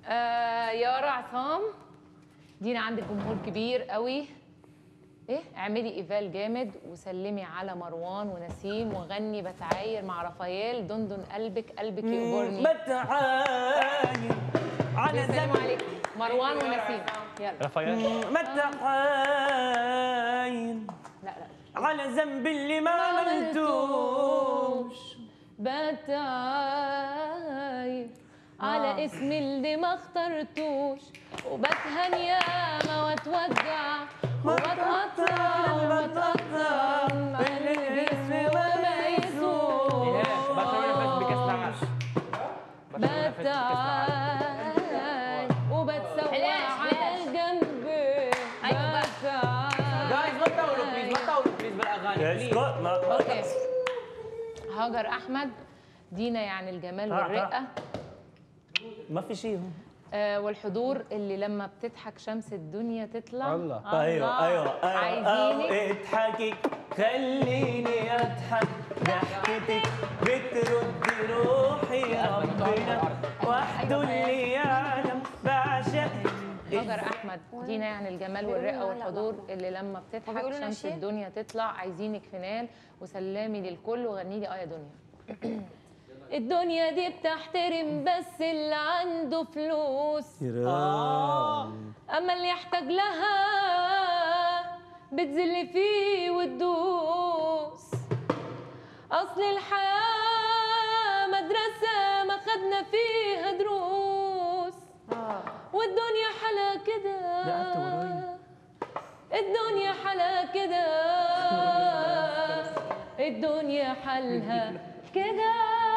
آه يارا عصام دينا عندك جمهور كبير قوي ايه اعملي ايفال جامد وسلمي على مروان ونسيم وغني بتعاير مع رافائيل دندن قلبك قلبك يقبرني بتعاين على بيسلموا عليك مروان ونسيم يلا رافائيل بتعاين لا لا على ذنب اللي ما عملتوش بتعاير على اسم اللي ما اخترتوش وبتهن ياما واتوجع وبتقطع وبتقطع من الجسم وما يسوق بتعاير وبتسوى على الجنب جايز ما تطولوا بليز ما تطولوا بليز بالاغاني بليز اسكت ما اوكي هاجر احمد دينا يعني الجمال آه، والرقه ما في شيء هون آه والحضور اللي لما بتضحك شمس الدنيا تطلع الله. ايوه ايوه ايوه عايزينك أيوة. اضحكي خليني اضحك ضحكتك بترد روحي ربنا وحده اللي يعلم بعشقك هاجر احمد دينا يعني الجمال والرقه والحضور اللي لما بتضحك وبيقولوا شمس نشيد؟ الدنيا تطلع عايزينك فينال وسلامي للكل وغني لي اه يا دنيا الدنيا دي بتحترم بس اللي عنده فلوس اما اللي يحتاج لها بتذل فيه وتدوس اصل الحياه مدرسه ما خدنا فيها دروس والدنيا حلا كده الدنيا حلا كده الدنيا حلها كده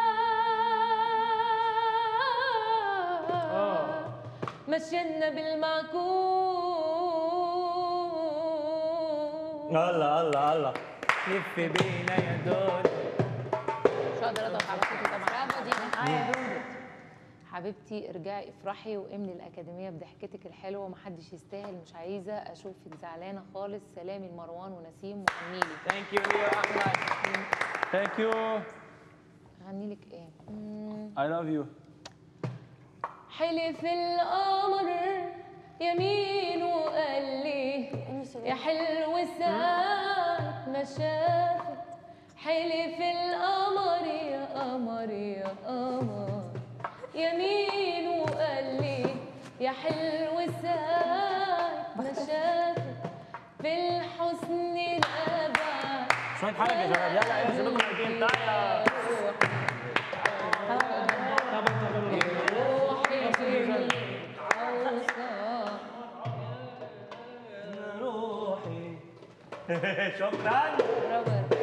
مشينا بالمعقول الله الله الله لف بينا يا دود مش هقدر اضغط على صوتي طبعا برافو دينا حبيبتي ارجعي افرحي واملي الاكاديميه بضحكتك الحلوه محدش يستاهل مش عايزه اشوفك زعلانه خالص سلامي لمروان ونسيم وغنيلي ثانك يو ليو احمد ثانك يو غني لك ايه مم. اي لاف يو حلف القمر يمين وقال لي يا حلو ساعة ما شافت حلف القمر يا قمر يا قمر يمين وقال لي يا حلو ساعة ما شافت في الحسن الأبعد شوية حركة يا شباب يلا يا شباب رايحين تعالى روحي في الأوصاف روحي شكرا برافو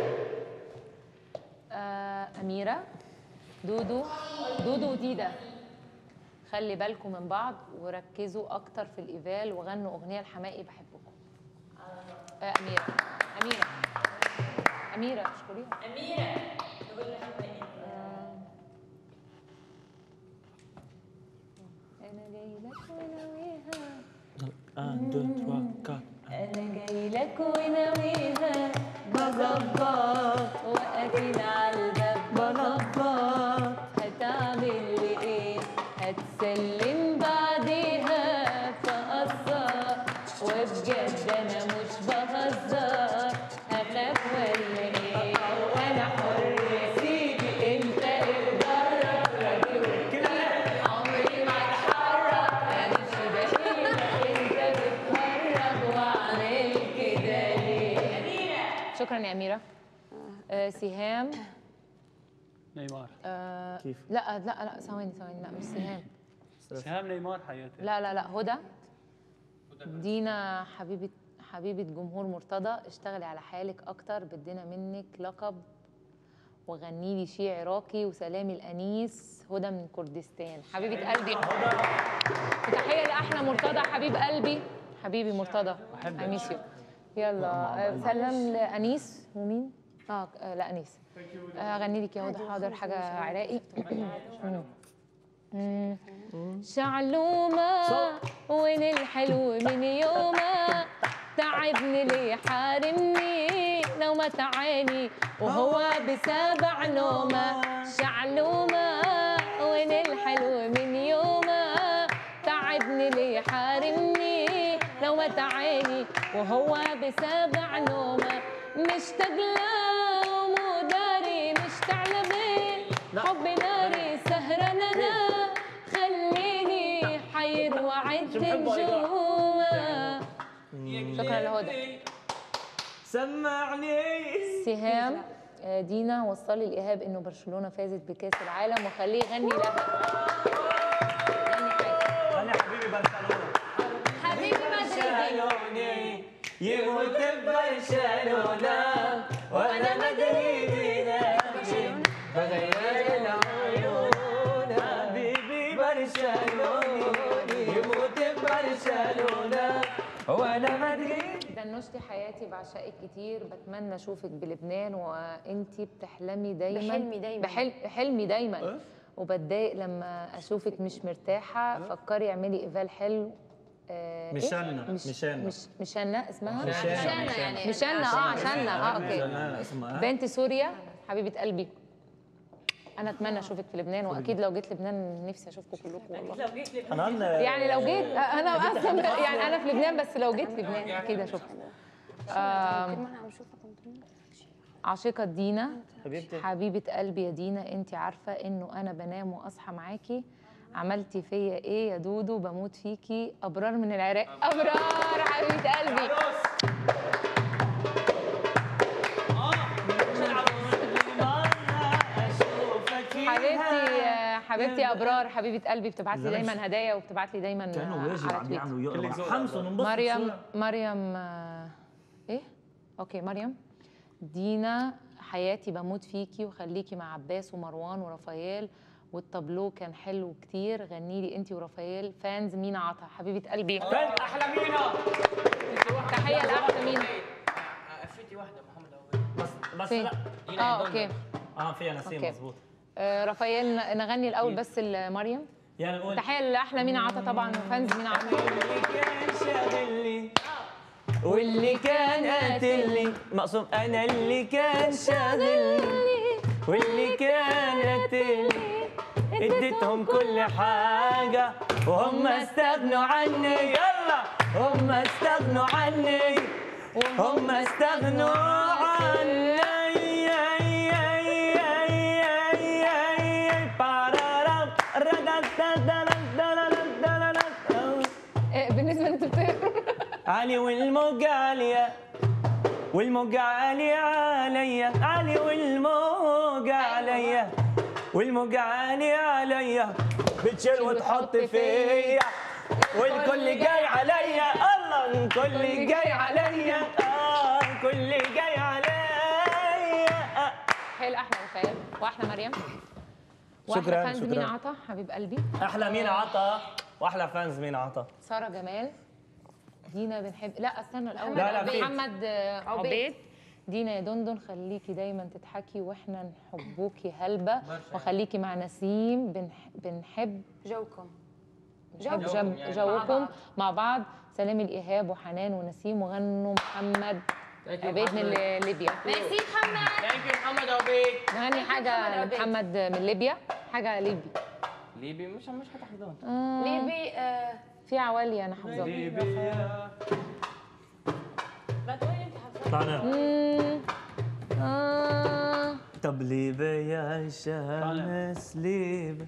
آه أميرة دودو دودو وديدا خلي بالكم من بعض وركزوا أكتر في الإيفال وغنوا أغنية الحماقي بحبكم آه أميرة أميرة أميرة اشكريها أميرة أنا جاي لك وناويها ان دو تروا كات أنا جاي لك وناويها بظبط وقتي على الباب بظبط هتعمل لي إيه؟ هتسلم بعديها فقصر وبجد أنا مش بهزر هخاف ولا إيه؟ أنا حر يا سيدي أنت اتدرب عمري ما اتحرك امشي بعيدك انت بتهرج واعمل كده ليه شكرا يا اميره آه سهام نيمار آه كيف؟ لا لا لا ثواني ثواني لا مش سهام سهام نيمار حياتي لا لا لا هدى دينا حبيبه حبيبه جمهور مرتضى اشتغلي على حالك اكتر بدينا منك لقب وغني لي شيء عراقي وسلامي الانيس هدى من كردستان حبيبه قلبي وتحيه لاحلى مرتضى حبيب قلبي حبيبي مرتضى بحبك. اميسيو يلا آه، سلام لانيس ومين اه آه، لا انيس آه، اغني لك يا هدى حاضر حاجه عراقي مم. مم. شعلومة وين الحلو من يومه تعبني ليه حارمني نومة عيني وهو بسابع نومة شعلومة وين الحلو من يومه مين اللي يحارمني نومة عيني وهو بسابع نومة مشتاق له ومداري مشتاق لبين حب ناري سهران انا خليني حير وعد النجوم شكرا لهدى سمعني سهام آه، دينا وصلي الايهاب انه برشلونه فازت بكاس العالم وخليه يغني لها غني حاجه انا حبيبي برشلونه حبيبي برشلوني يموت ببرشلونه وانا مدريدي لكن بغير العيون حبيبي برشلوني يموت ببرشلونه وانا مدريدي دنوشتي حياتي بعشقك كتير بتمنى اشوفك بلبنان وانتي بتحلمي دايما بحلمي دايماً. بحل حلمي دايما وبتضايق لما اشوفك مش مرتاحه فكري اعملي ايفال حلو آه، إيه؟ مشانة، مش مشانة. مش مشانة اسمها مشانة يعني مشانة اه عشاننا اه اوكي مشانة اسمها بنت سوريا حبيبه قلبي انا اتمنى اشوفك في لبنان واكيد لو جيت لبنان نفسي اشوفكم كلكم والله حنان يعني لو جيت انا اصلا يعني انا في لبنان بس لو جيت لبنان اكيد اشوفكم آم، ما انا عم اشوفك عاشقة دينا حبيبتي حبيبة قلبي يا دينا انت عارفة انه انا بنام واصحى معاكي عملتي فيا ايه يا دودو بموت فيكي ابرار من العراق ابرار حبيبة قلبي حبيبتي حبيبتي يا ابرار حبيبة قلبي بتبعت لي زلمة دايما هدايا وبتبعت لي دايما كانوا واجب على عم تويتر يعملوا يقروا حمصوا انبسطوا مريم مريم آه، ايه اوكي مريم دينا حياتي بموت فيكي وخليكي مع عباس ومروان ورافائيل والطابلو كان حلو كتير غني لي انت ورافائيل فانز مينا عطا حبيبه قلبي احلى مينا تحيه لاحلى مينا قفيتي واحده محمد عويد بس بس فين لا اه اوكي اه فيها نسيم أوكي. مزبوط آه، رافائيل ن- نغني الاول بس لمريم يعني نقول تحيه لاحلى مينا عطا طبعا وفانز مينا عطا واللي كان شاغلني واللي كان قاتلني مقصود انا اللي كان شاغلني واللي كان قاتلني اديتهم كل حاجة وهم استغنوا عني يلا هم استغنوا عني هم استغنوا عني آه، بالنسبه انتوا بتقروا علي والموجة عالية والموجة عالية عليا علي والموجة عليا والموجة عالية عليا بتشيل وتحط فيا والكل جاي عليا الله الكل جاي عليا اه الكل جاي عليا آه. حلو احلى رافائيل واحلى مريم واحلى شكراً، فانز شكراً. مينا عطا حبيب قلبي احلى مين عطا واحلى فانز مين عطا ساره جمال دينا بنحب لا استنى الاول لا، لا، في. محمد آه، عبيد دينا يا دندن خليكي دايما تضحكي واحنا نحبوكي هلبة وخليكي مع نسيم بنح... بنحب جوكم بنحب جو. جم... يعني. جوكم مع بعض سلام الايهاب وحنان ونسيم وغنوا محمد عبيد من ل- ليبيا ميرسي محمد ثانك يو محمد عبيد نغني حاجه محمد عبيد. لمحمد من ليبيا حاجه ليبي ليبي مش مش هتحفظون آه ليبي آه، في عوالي انا حافظاها ما تقولي انت حافظة طلعنا مم. آه. طب ليبة يا شمس ليبة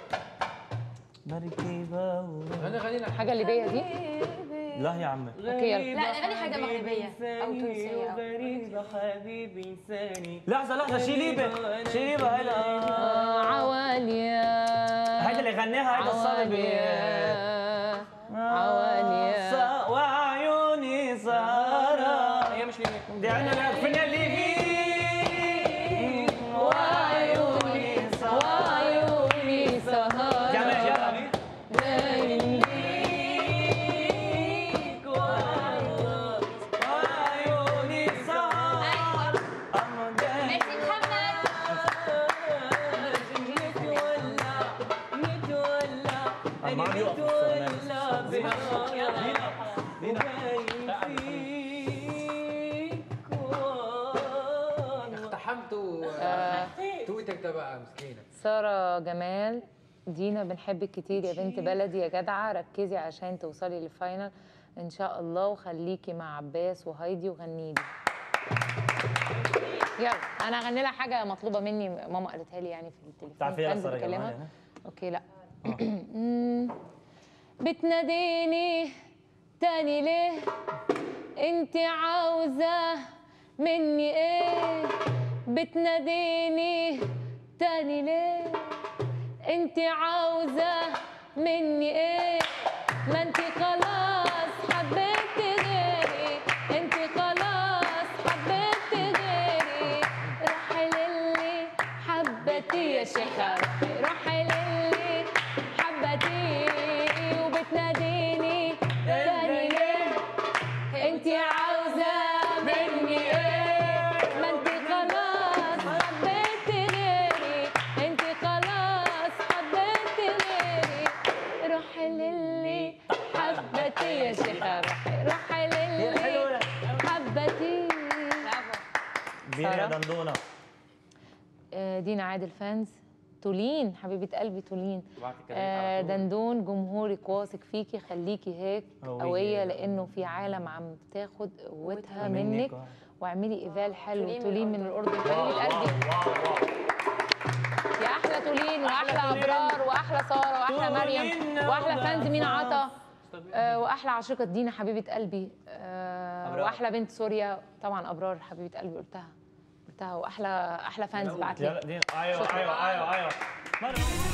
مركبة ورا- انا غنينا حاجه ليبيه دي لا يا عمي اوكي يلا لا نغني حاجة مغربية أو تونسية أو غريبة حبيبي انساني لحظة لحظة شي ليبة شي ليبة هيدا آه، عواليا هيدا اللي غناها هيدا الصلبي عواليا عواليا ص- وعيوني سهرة هي مش ليبي دي عنا لفنا الليبي وعيوني سهرة وعيوني سهر يلا يلا وعيوني سهرة ميرسي محمد أنا ما عم يوقف اقتحمت تويتر تبعها مسكينه ساره جمال دينا بنحبك كتير يا بنت بلدي يا جدعه ركزي عشان توصلي للفاينل ان شاء الله وخليكي مع عباس وهايدي وغني لي يلا انا هغني لها حاجه مطلوبه مني ماما قالتها لي يعني في التليفون تعرفيها كنت أصلا يا بكلمها. جماعة؟ اوكي لا مم. بتناديني تاني ليه انت عاوزة مني ايه بتناديني تاني ليه انت عاوزة مني ايه ما انت خلاص حبيت غيري انت خلاص حبيت غيري روحي للي حبتي يا شيخة روحي روحي للي حبتي وبتناديني تاني ليه انت عاوزة مني ايه ما انت خلاص حبيت غيري انت خلاص حبيت غيري روحي للي حبتي يا شيخة روحي روحي للي حبتي دينا سارة؟ دندونه آه، دينا عادل فانز تولين حبيبة قلبي تولين بعد كده آه، على طول. دندون جمهورك واثق فيكي خليكي هيك قوية. قوية لأنه في عالم عم تاخد قوتها منك. منك واعملي إيفال حلو تولين من تولين من الأردن واو حبيبة واو قلبي واو واو يا أحلى تولين وأحلى تولين. أبرار وأحلى سارة وأحلى تولين مريم وأحلى فانز مين ونفس. عطا آه، وأحلى عشيقة دينا حبيبة قلبي آه، أبرار. وأحلى بنت سوريا طبعا أبرار حبيبة قلبي قلتها قلتها وأحلى أحلى فانز بعت لي يلا دينا ايوه شكراً. ايوه ايوه ايوه مرة.